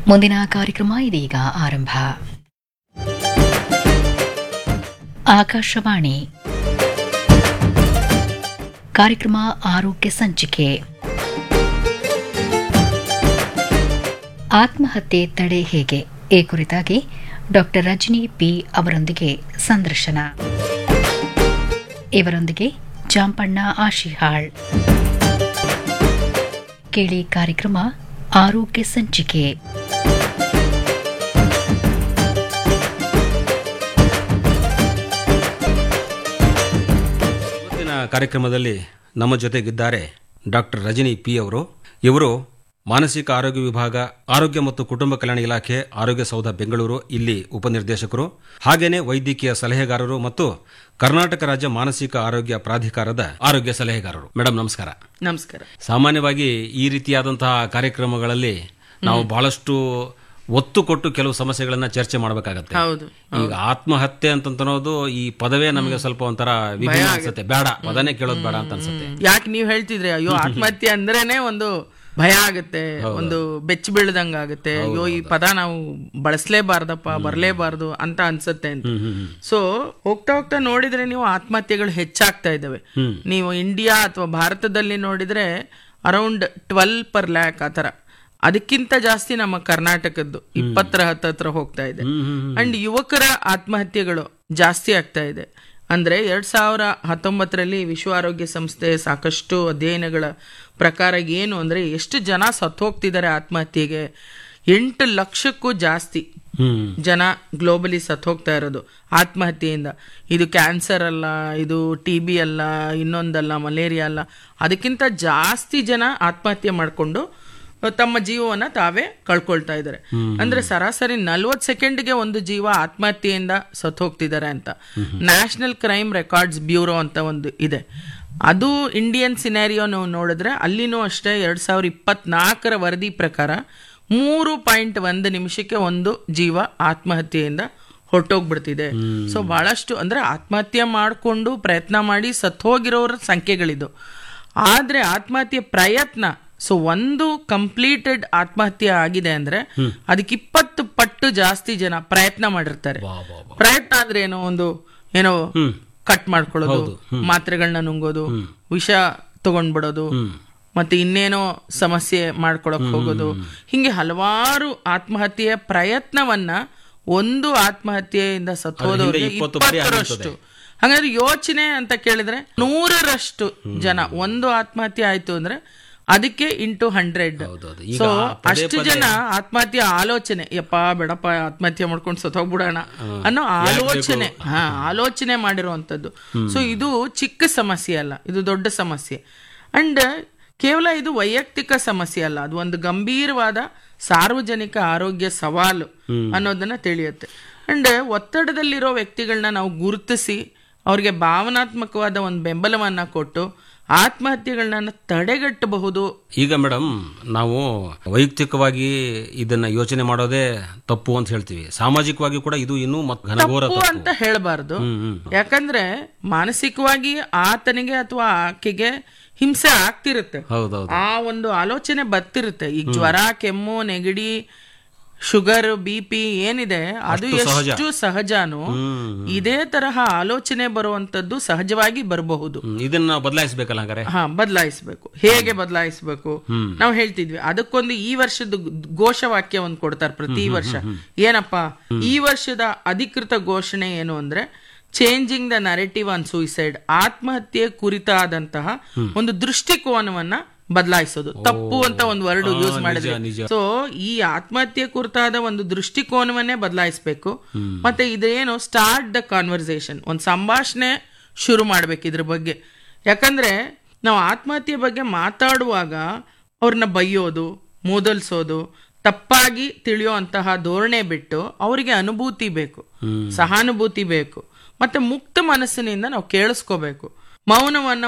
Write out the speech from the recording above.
ಮುಂದಿನ ಕಾರ್ಯಕ್ರಮ ಇದೀಗ ಆರಂಭ ಆಕಾಶವಾಣಿ ಕಾರ್ಯಕ್ರಮ ಆರೋಗ್ಯ ಸಂಚಿಕೆ ಆತ್ಮಹತ್ಯೆ ತಡೆ ಹೇಗೆ ಈ ಕುರಿತಾಗಿ ಡಾಕ್ಟರ್ ರಜನಿ ಪಿ ಅವರೊಂದಿಗೆ ಸಂದರ್ಶನ ಇವರೊಂದಿಗೆ ಜಾಂಪಣ್ಣ ಆಶಿಹಾಳ್ ಕೇಳಿ ಕಾರ್ಯಕ್ರಮ ಆರೋಗ್ಯ ಸಂಚಿಕೆ ಇವತ್ತಿನ ಕಾರ್ಯಕ್ರಮದಲ್ಲಿ ನಮ್ಮ ಜೊತೆಗಿದ್ದಾರೆ ಡಾಕ್ಟರ್ ರಜನಿ ಪಿ ಅವರು ಇವರು ಮಾನಸಿಕ ಆರೋಗ್ಯ ವಿಭಾಗ ಆರೋಗ್ಯ ಮತ್ತು ಕುಟುಂಬ ಕಲ್ಯಾಣ ಇಲಾಖೆ ಆರೋಗ್ಯ ಸೌಧ ಬೆಂಗಳೂರು ಇಲ್ಲಿ ಉಪನಿರ್ದೇಶಕರು ಹಾಗೇನೆ ವೈದ್ಯಕೀಯ ಸಲಹೆಗಾರರು ಮತ್ತು ಕರ್ನಾಟಕ ರಾಜ್ಯ ಮಾನಸಿಕ ಆರೋಗ್ಯ ಪ್ರಾಧಿಕಾರದ ಆರೋಗ್ಯ ಸಲಹೆಗಾರರು ಮೇಡಮ್ ನಮಸ್ಕಾರ ನಮಸ್ಕಾರ ಸಾಮಾನ್ಯವಾಗಿ ಈ ರೀತಿಯಾದಂತಹ ಕಾರ್ಯಕ್ರಮಗಳಲ್ಲಿ ನಾವು ಬಹಳಷ್ಟು ಒತ್ತು ಕೊಟ್ಟು ಕೆಲವು ಸಮಸ್ಯೆಗಳನ್ನ ಚರ್ಚೆ ಮಾಡಬೇಕಾಗತ್ತೆ ಹೌದು ಈಗ ಆತ್ಮಹತ್ಯೆ ಅಂತನ್ನೋದು ಈ ಪದವೇ ನಮಗೆ ಸ್ವಲ್ಪ ಒಂಥರ ವಿಭಿನ್ನ ಅನ್ಸುತ್ತೆ ಬೇಡ ಪದನೇ ಕೇಳೋದು ಬೇಡ ಅಂತ ಅನ್ಸುತ್ತೆ ಯಾಕೆ ನೀವ್ ಹೇಳ್ತಿದ್ರಿ ಅಯ್ಯೋ ಆತ್ಮಹತ್ಯೆ ಅಂದ್ರೇನೆ ಒಂದು ಭಯ ಆಗುತ್ತೆ ಒಂದು ಬೆಚ್ಚ ಬೀಳ್ದಂಗ ಆಗುತ್ತೆ ಅಯ್ಯೋ ಈ ಪದ ನಾವು ಬಳಸಲೇಬಾರ್ದಪ್ಪ ಬರ್ಲೇಬಾರ್ದು ಅಂತ ಅನ್ಸುತ್ತೆ ಅಂತ ಸೊ ಹೋಗ್ತಾ ಹೋಗ್ತಾ ನೋಡಿದ್ರೆ ನೀವು ಆತ್ಮಹತ್ಯೆಗಳು ಹೆಚ್ಚಾಗ್ತಾ ಇದಾವೆ ನೀವು ಇಂಡಿಯಾ ಅಥವಾ ಭಾರತದಲ್ಲಿ ನೋಡಿದ್ರೆ ಅರೌಂಡ್ ಟ್ವೆಲ್ ಪರ್ ಲ್ಯಾಕ್ ಆತರ ಅದಕ್ಕಿಂತ ಜಾಸ್ತಿ ನಮ್ಮ ಕರ್ನಾಟಕದ್ದು ಇಪ್ಪತ್ತರ ಹತ್ತತ್ರ ಹೋಗ್ತಾ ಇದೆ ಅಂಡ್ ಯುವಕರ ಆತ್ಮಹತ್ಯೆಗಳು ಜಾಸ್ತಿ ಆಗ್ತಾ ಇದೆ ಅಂದ್ರೆ ಎರಡ್ ಸಾವಿರ ಹತ್ತೊಂಬತ್ತರಲ್ಲಿ ವಿಶ್ವ ಆರೋಗ್ಯ ಸಂಸ್ಥೆ ಸಾಕಷ್ಟು ಅಧ್ಯಯನಗಳ ಪ್ರಕಾರ ಏನು ಅಂದ್ರೆ ಎಷ್ಟು ಜನ ಸತ್ತೋಗ್ತಿದ್ದಾರೆ ಆತ್ಮಹತ್ಯೆಗೆ ಎಂಟು ಲಕ್ಷಕ್ಕೂ ಜಾಸ್ತಿ ಹ್ಮ್ ಜನ ಗ್ಲೋಬಲಿ ಸತ್ತೋಗ್ತಾ ಇರೋದು ಆತ್ಮಹತ್ಯೆಯಿಂದ ಇದು ಕ್ಯಾನ್ಸರ್ ಅಲ್ಲ ಇದು ಟಿ ಬಿ ಅಲ್ಲ ಇನ್ನೊಂದಲ್ಲ ಮಲೇರಿಯಾ ಅಲ್ಲ ಅದಕ್ಕಿಂತ ಜಾಸ್ತಿ ಜನ ಆತ್ಮಹತ್ಯೆ ಮಾಡಿಕೊಂಡು ತಮ್ಮ ಜೀವವನ್ನ ತಾವೇ ಕಳ್ಕೊಳ್ತಾ ಇದ್ದಾರೆ ಅಂದ್ರೆ ಸರಾಸರಿ ನಲ್ವತ್ ಸೆಕೆಂಡ್ಗೆ ಒಂದು ಜೀವ ಆತ್ಮಹತ್ಯೆಯಿಂದ ಸತ್ತೋಗ್ತಿದ್ದಾರೆ ಅಂತ ನ್ಯಾಷನಲ್ ಕ್ರೈಮ್ ರೆಕಾರ್ಡ್ಸ್ ಬ್ಯೂರೋ ಅಂತ ಒಂದು ಇದೆ ಅದು ಇಂಡಿಯನ್ ಸಿನಾರಿಯೋ ನಾವು ನೋಡಿದ್ರೆ ಅಲ್ಲಿನೂ ಅಷ್ಟೇ ಎರಡ್ ಸಾವಿರದ ಇಪ್ಪತ್ನಾಲ್ಕರ ವರದಿ ಪ್ರಕಾರ ಮೂರು ಪಾಯಿಂಟ್ ಒಂದು ನಿಮಿಷಕ್ಕೆ ಒಂದು ಜೀವ ಆತ್ಮಹತ್ಯೆಯಿಂದ ಹೊರಟೋಗ್ಬಿಡ್ತಿದೆ ಸೊ ಬಹಳಷ್ಟು ಅಂದ್ರೆ ಆತ್ಮಹತ್ಯೆ ಮಾಡಿಕೊಂಡು ಪ್ರಯತ್ನ ಮಾಡಿ ಸತ್ತೋಗಿರೋರ ಸಂಖ್ಯೆಗಳಿದು ಆದ್ರೆ ಆತ್ಮಹತ್ಯೆ ಪ್ರಯತ್ನ ಸೊ ಒಂದು ಕಂಪ್ಲೀಟೆಡ್ ಆತ್ಮಹತ್ಯೆ ಆಗಿದೆ ಅಂದ್ರೆ ಅದಕ್ಕೆ ಇಪ್ಪತ್ತು ಪಟ್ಟು ಜಾಸ್ತಿ ಜನ ಪ್ರಯತ್ನ ಮಾಡಿರ್ತಾರೆ ಪ್ರಯತ್ನ ಅಂದ್ರೆ ಏನೋ ಒಂದು ಏನೋ ಕಟ್ ಮಾಡ್ಕೊಳ್ಳೋದು ಮಾತ್ರೆಗಳನ್ನ ನುಂಗೋದು ವಿಷ ತಗೊಂಡ್ಬಿಡೋದು ಮತ್ತೆ ಇನ್ನೇನೋ ಸಮಸ್ಯೆ ಮಾಡ್ಕೊಳಕ್ ಹೋಗೋದು ಹಿಂಗೆ ಹಲವಾರು ಆತ್ಮಹತ್ಯೆಯ ಪ್ರಯತ್ನವನ್ನ ಒಂದು ಆತ್ಮಹತ್ಯೆಯಿಂದ ಸತ್ತೋದವ್ರಿಗೆ ಇಪ್ಪತ್ತು ಬಾರಿ ಇಪ್ಪತ್ತರಷ್ಟು ಹಾಗಾದ್ರೆ ಯೋಚನೆ ಅಂತ ಕೇಳಿದ್ರೆ ನೂರರಷ್ಟು ಜನ ಒಂದು ಆತ್ಮಹತ್ಯೆ ಆಯ್ತು ಅಂದ್ರೆ ಅದಕ್ಕೆ ಇಂಟು ಹಂಡ್ರೆಡ್ ಹೌದೌದು. ಈಗ ಸೊ ಪದೇ ಅಷ್ಟು ಜನ ಆತ್ಮಹತ್ಯೆ ಆಲೋಚನೆ ಯಪ್ಪ ಬೇಡಪ್ಪ ಆತ್ಮಹತ್ಯೆ ಮಾಡ್ಕೊಂಡು ಸತ್ತೋಗ್ಬಿಡೋಣ ಅನ್ನೋ ಆಲೋಚನೆ ಹಾ ಆಲೋಚನೆ ಮಾಡಿರುವಂತದ್ದು ಸೊ ಇದು ಚಿಕ್ಕ ಸಮಸ್ಯೆ ಅಲ್ಲ ಇದು ದೊಡ್ಡ ಸಮಸ್ಯೆ ಅಂಡ್ ಕೇವಲ ಇದು ವೈಯಕ್ತಿಕ ಸಮಸ್ಯೆ ಅಲ್ಲ ಅದು ಒಂದು ಗಂಭೀರವಾದ ಸಾರ್ವಜನಿಕ ಆರೋಗ್ಯ ಸವಾಲು ಅನ್ನೋದನ್ನ ತಿಳಿಯುತ್ತೆ ಅಂಡ್ ಒತ್ತಡದಲ್ಲಿರೋ ವ್ಯಕ್ತಿಗಳನ್ನ ನಾವು ಗುರುತಿಸಿ ಅವ್ರಿಗೆ ಭಾವನಾತ್ಮಕವಾದ ಒಂದು ಬೆಂಬಲವನ್ನ ಕೊಟ್ಟು ಆತ್ಮಹತ್ಯೆಗಳನ್ನ ತಡೆಗಟ್ಟಬಹುದು ಈಗ ಮೇಡಮ್ ನಾವು ವೈಯಕ್ತಿಕವಾಗಿ ಇದನ್ನ ಯೋಚನೆ ಮಾಡೋದೇ ತಪ್ಪು ಅಂತ ಹೇಳ್ತೀವಿ ಸಾಮಾಜಿಕವಾಗಿ ಕೂಡ ಇದು ಇನ್ನೂ ಮತ್ ಘನಘೋರ ತಪ್ಪು ತಪ್ಪು ಅಂತ ಹೇಳಬಾರ್ದು ಯಾಕಂದ್ರೆ ಮಾನಸಿಕವಾಗಿ ಆತನಿಗೆ ಅಥವಾ ಆಕೆಗೆ ಹಿಂಸೆ ಆಗ್ತಿರುತ್ತೆ ಹೌದೌದು ಆ ಒಂದು ಆಲೋಚನೆ ಬರ್ತಿರುತ್ತೆ ಈಗ ಜ್ವರ ಕೆಮ್ಮು ನೆಗಡಿ ಶುಗರ್ ಬಿ ಪಿ ಏನಿದೆ ಅದು ಎಷ್ಟು ಸಹಜನೂ ಇದೇ ತರಹ ಆಲೋಚನೆ ಬರುವಂತದ್ದು ಸಹಜವಾಗಿ ಬರಬಹುದು ಹ್ಮ್, ಇದನ್ನ ನಾವು ಬದಲಾಯಿಸಬೇಕಲ್ಲ ಹಂಗಾರೆ ಹಾ ಬದಲಾಯಿಸಬೇಕು ಹೇಗೆ ಬದಲಾಯಿಸಬೇಕು ನಾವು ಹೇಳ್ತಿದ್ವಿ ಅದಕ್ಕೊಂದು ಈ ವರ್ಷದ ಘೋಷವಾಕ್ಯ ಒಂದು ಕೊಡ್ತಾರೆ ಪ್ರತಿ ವರ್ಷ ಏನಪ್ಪಾ ಈ ವರ್ಷದ ಅಧಿಕೃತ ಘೋಷಣೆ ಏನು ಅಂದ್ರೆ changing the narrative on suicide ಆತ್ಮಹತ್ಯೆ ಕುರಿತಾದಂತಹ ಒಂದು ದೃಷ್ಟಿಕೋನವನ್ನ ಬದಲಾಯಿಸೋದು ತಪ್ಪು ಅಂತ ಒಂದು ವರ್ಡ್ ಯೂಸ್ ಮಾಡಿದ್ರೆ ಸೊ ಈ ಆತ್ಮಹತ್ಯೆ ಕುರಿತಾದ ಒಂದು ದೃಷ್ಟಿಕೋನವನ್ನೇ ಬದಲಾಯಿಸಬೇಕು ಮತ್ತೆ ಇದೇನು ಸ್ಟಾರ್ಟ್ ದ ಕಾನ್ವರ್ಸೇಷನ್ ಒಂದು ಸಂಭಾಷಣೆ ಶುರು ಮಾಡ್ಬೇಕು ಇದ್ರ ಬಗ್ಗೆ ಯಾಕಂದ್ರೆ ನಾವು ಆತ್ಮಹತ್ಯೆ ಬಗ್ಗೆ ಮಾತಾಡುವಾಗ ಅವ್ರನ್ನ ಬೈಯೋದು ಮೂದಲ್ಸೋದು ತಪ್ಪಾಗಿ ತಿಳಿಯುವಂತಹ ಧೋರಣೆ ಬಿಟ್ಟು ಅವರಿಗೆ ಅನುಭೂತಿ ಬೇಕು ಸಹಾನುಭೂತಿ ಬೇಕು ಮತ್ತೆ ಮುಕ್ತ ಮನಸ್ಸಿನಿಂದ ನಾವು ಕೇಳಿಸ್ಕೋಬೇಕು ಮೌನವನ್ನ